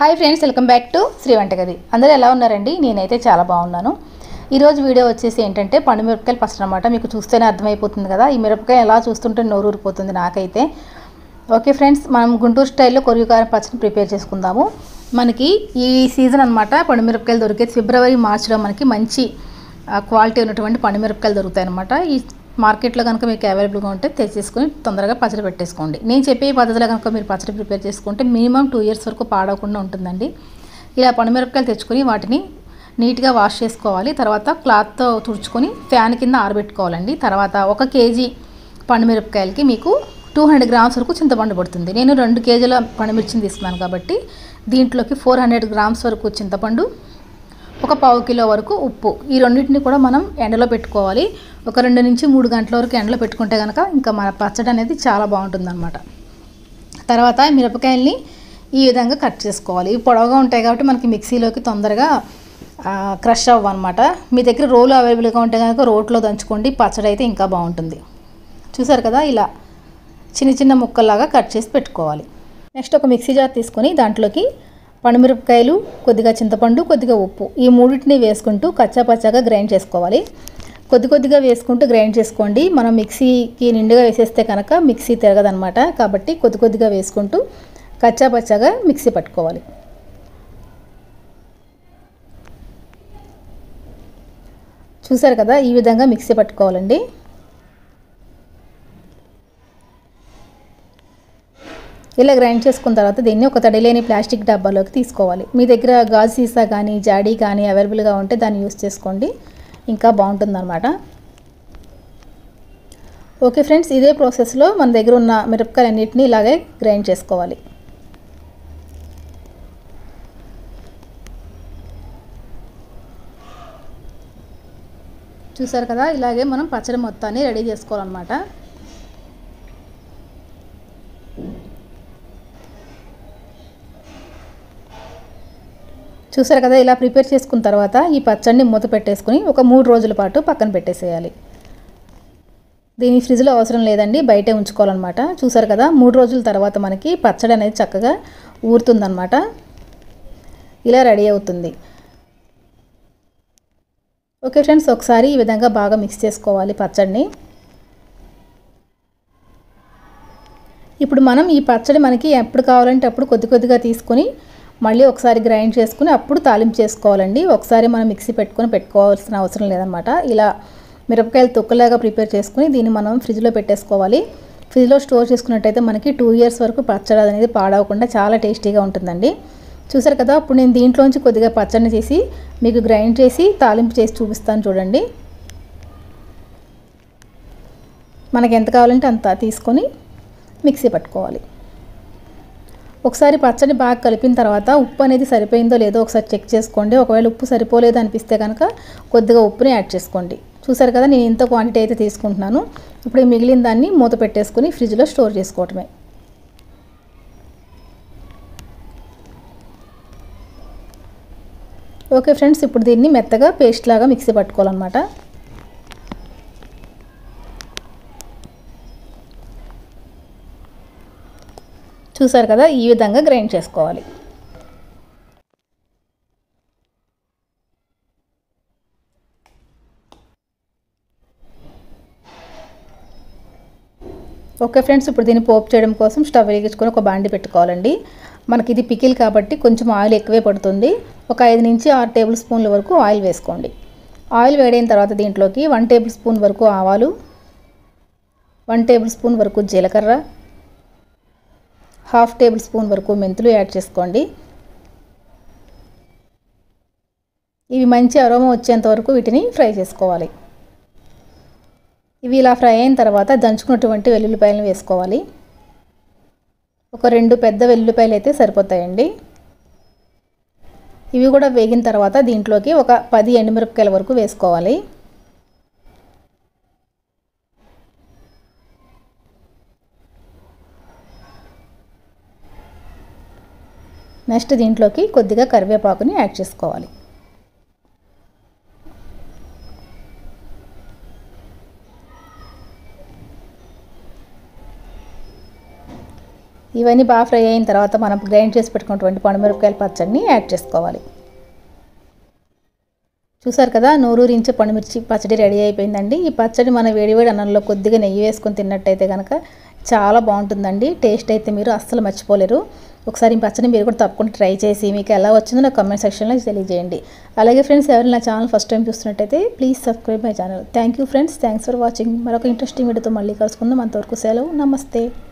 hi friends welcome back to Sri Vantagadi అందరూ ఎలా ఉన్నారండి నేనైతే చాలా బాగున్నాను ఈరోజు వీడియో వచ్చేసి ఏంటంటే పండు మిరపకాయలు పచ్చడి అనమాట మీకు చూస్తేనే అర్థమైపోతుంది కదా ఈ మిరపకాయ ఎలా చూస్తుంటే నోరు ఊరిపోతుంది నాకైతే ఓకే ఫ్రెండ్స్ మనం గుంటూరు స్టైల్లో కొరివికారం పచ్చడిని ప్రిపేర్ చేసుకుందాము మనకి ఈ సీజన్ అనమాట పండు మిరపకాయలు దొరికేది ఫిబ్రవరి మార్చిలో మనకి మంచి ఆ, క్వాలిటీ ఉన్నటువంటి పండు మిరపకాయలు దొరుకుతాయి అనమాట ఈ మార్కెట్లో కనుక మీకు అవైలబుల్గా ఉంటే తెచ్చేసుకొని తొందరగా పచ్చడి పెట్టేసుకోండి నేను చెప్పే ఈ పద్ధతిలో కనుక మీరు పచ్చడి ప్రిపేర్ చేసుకుంటే మినిమం టూ ఇయర్స్ వరకు పాడవకుండా ఉంటుందండి ఇలా పండుమిరపకాయలు తెచ్చుకొని వాటిని నీట్గా వాష్ చేసుకోవాలి తర్వాత క్లాత్తో తుడుచుకొని ఫ్యాన్ కింద ఆరబెట్టుకోవాలండి తర్వాత ఒక కేజీ పండుమిరపకాయలకి మీకు టూ హండ్రెడ్ గ్రామ్స్ వరకు చింతపండు పడుతుంది నేను రెండు కేజీల పండుమిర్చిని తీసుకున్నాను కాబట్టి దీంట్లోకి ఫోర్ హండ్రెడ్ గ్రామ్స్ వరకు చింతపండు ఒక పావు కిలో వరకు ఉప్పు ఈ రెండింటిని కూడా మనం ఎండలో పెట్టుకోవాలి ఒక రెండు నుంచి మూడు గంటల వరకు ఎండలో పెట్టుకుంటే కనుక ఇంకా మన పచ్చడి అనేది చాలా బాగుంటుందన్నమాట తర్వాత ఈ మిరపకాయల్ని ఈ విధంగా కట్ చేసుకోవాలి ఇవి పొడవుగా ఉంటాయి కాబట్టి మనకి మిక్సీలోకి తొందరగా క్రష్ అవ్వన్నమాట మీ దగ్గర రోలు అవైలబుల్గా ఉంటే కనుక రోట్లో దంచుకోండి పచ్చడి అయితే ఇంకా బాగుంటుంది చూసారు కదా ఇలా చిన్న చిన్న ముక్కల్లాగా కట్ చేసి పెట్టుకోవాలి నెక్స్ట్ ఒక మిక్సీ జార్ తీసుకొని దాంట్లోకి పండుమిరపకాయలు కొద్దిగా చింతపండు కొద్దిగా ఉప్పు ఈ మూడింటిని వేసుకుంటూ కచ్చా పచ్చాగా గ్రైండ్ చేసుకోవాలి కొద్ది కొద్దిగా వేసుకుంటూ గ్రైండ్ చేసుకోండి మనం మిక్సీకి నిండుగా వేసేస్తే కనుక మిక్సీ తిరగదనమాట కాబట్టి కొద్ది కొద్దిగా వేసుకుంటూ కచ్చా పచ్చాగా మిక్సీ పట్టుకోవాలి చూసారు కదా ఈ విధంగా మిక్సీ పట్టుకోవాలండి ఇలా గ్రైండ్ చేసుకున్న తర్వాత దీన్ని ఒక తడిలేని ప్లాస్టిక్ డబ్బాలోకి తీసుకోవాలి మీ దగ్గర గాజు సీసా కానీ జాడీ కానీ అవైలబుల్గా ఉంటే దాన్ని యూస్ చేసుకోండి ఇంకా బాగుంటుందన్నమాట ఓకే ఫ్రెండ్స్ ఇదే ప్రాసెస్లో మన దగ్గర ఉన్న మిరపకాయలన్నింటినీ ఇలాగే గ్రైండ్ చేసుకోవాలి చూసారు కదా ఇలాగే మనం పచ్చడి మొత్తాన్ని రెడీ చేసుకోవాలన్నమాట చూసారు కదా ఇలా ప్రిపేర్ చేసుకున్న తర్వాత ఈ పచ్చడిని మూత పెట్టేసుకుని ఒక మూడు రోజుల పాటు పక్కన పెట్టేసేయాలి దీని ఫ్రిడ్జ్లో అవసరం లేదండి బయటే ఉంచుకోవాలన్నమాట చూసారు కదా మూడు రోజుల తర్వాత మనకి పచ్చడి అనేది చక్కగా ఊరుతుందన్నమాట ఇలా రెడీ అవుతుంది ఓకే ఫ్రెండ్స్ ఒకసారి ఈ విధంగా బాగా మిక్స్ చేసుకోవాలి పచ్చడిని ఇప్పుడు మనం ఈ పచ్చడి మనకి ఎప్పుడు కావాలంటే అప్పుడు కొద్ది కొద్దిగా తీసుకొని మళ్ళీ ఒకసారి గ్రైండ్ చేసుకుని అప్పుడు తాలింపు చేసుకోవాలండి ఒకసారి మనం మిక్సీ పెట్టుకొని పెట్టుకోవాల్సిన అవసరం లేదనమాట ఇలా మిరపకాయలు తొక్కలాగా ప్రిపేర్ చేసుకుని దీన్ని మనం ఫ్రిడ్జ్లో పెట్టేసుకోవాలి ఫ్రిడ్జ్లో స్టోర్ చేసుకున్నట్టయితే మనకి టూ ఇయర్స్ వరకు పచ్చడి అనేది పాడవకుండా చాలా టేస్టీగా ఉంటుందండి చూసారు కదా ఇప్పుడు నేను దీంట్లోంచి కొద్దిగా పచ్చడిని చేసి మీకు గ్రైండ్ చేసి తాలింపు చేసి చూపిస్తాను చూడండి మనకి ఎంత కావాలంటే అంత తీసుకొని మిక్సీ పట్టుకోవాలి ఒకసారి పచ్చడి బాగా కలిపిన తర్వాత ఉప్పు అనేది సరిపోయిందో లేదో ఒకసారి చెక్ చేసుకోండి ఒకవేళ ఉప్పు సరిపోలేదు అనిపిస్తే కనుక కొద్దిగా ఉప్పుని యాడ్ చేసుకోండి చూసారు కదా నేను ఇంత క్వాంటిటీ అయితే తీసుకుంటున్నాను ఇప్పుడు ఈ మిగిలిన దాన్ని మూత పెట్టేసుకుని ఫ్రిడ్జ్లో స్టోర్ చేసుకోవటమే ఓకే ఫ్రెండ్స్ ఇప్పుడు దీన్ని మెత్తగా పేస్ట్ లాగా మిక్సీ పట్టుకోవాలన్నమాట చూసారు కదా ఈ విధంగా గ్రైండ్ చేసుకోవాలి ఓకే ఫ్రెండ్స్ ఇప్పుడు దీన్ని పోపు చేయడం కోసం స్టవ్ వెలిగించుకొని ఒక బాండి పెట్టుకోవాలండి మనకి ఇది పికిల్ కాబట్టి కొంచెం ఆయిల్ ఎక్కువే పడుతుంది ఒక ఐదు నుంచి ఆరు టేబుల్ స్పూన్ల వరకు ఆయిల్ వేసుకోండి ఆయిల్ వేడైన తర్వాత దీంట్లోకి వన్ టేబుల్ స్పూన్ వరకు ఆవాలు వన్ టేబుల్ స్పూన్ వరకు జీలకర్ర హాఫ్ టేబుల్ స్పూన్ వరకు మెంతులు యాడ్ చేసుకోండి ఇవి మంచి అరోమా వచ్చేంత వరకు వీటిని ఫ్రై చేసుకోవాలి ఇవి ఇలా ఫ్రై అయిన తర్వాత దంచుకున్నటువంటి వెల్లుల్లిపాయలను వేసుకోవాలి ఒక రెండు పెద్ద వెల్లుల్లిపాయలు అయితే సరిపోతాయండి ఇవి కూడా వేగిన తర్వాత దీంట్లోకి ఒక పది ఎండుమిరపకాయల వరకు వేసుకోవాలి నెక్స్ట్ దీంట్లోకి కొద్దిగా కరివేపాకుని యాడ్ చేసుకోవాలి ఇవన్నీ బాగా ఫ్రై అయిన తర్వాత మనం గ్రైండ్ చేసి పెట్టుకున్నటువంటి పండుమిరపకాయల పచ్చడిని యాడ్ చేసుకోవాలి చూసారు కదా నోరూరించే పండుమిర్చి పచ్చడి రెడీ అయిపోయిందండి ఈ పచ్చడి మన వేడివేడి అన్నంలో కొద్దిగా నెయ్యి వేసుకొని తిన్నట్టయితే కనుక చాలా బాగుంటుందండి టేస్ట్ అయితే మీరు అస్సలు మర్చిపోలేరు ఒకసారి ఈ పచ్చడి మీరు కూడా తప్పకుండా ట్రై చేసి మీకు ఎలా వచ్చిందో నాకు కమెంట్ సెక్షన్లో తెలియజేయండి అలాగే ఫ్రెండ్స్ ఎవరైనా నా ఛానల్ ఫస్ట్ టైం చూస్తున్నట్టయితే please subscribe my channel thank you friends thanks for watching మరొక ఇంట్రెస్టింగ్ వీడియోతో మళ్ళీ కలుసుకుందాం అంతవరకు సెలవు నమస్తే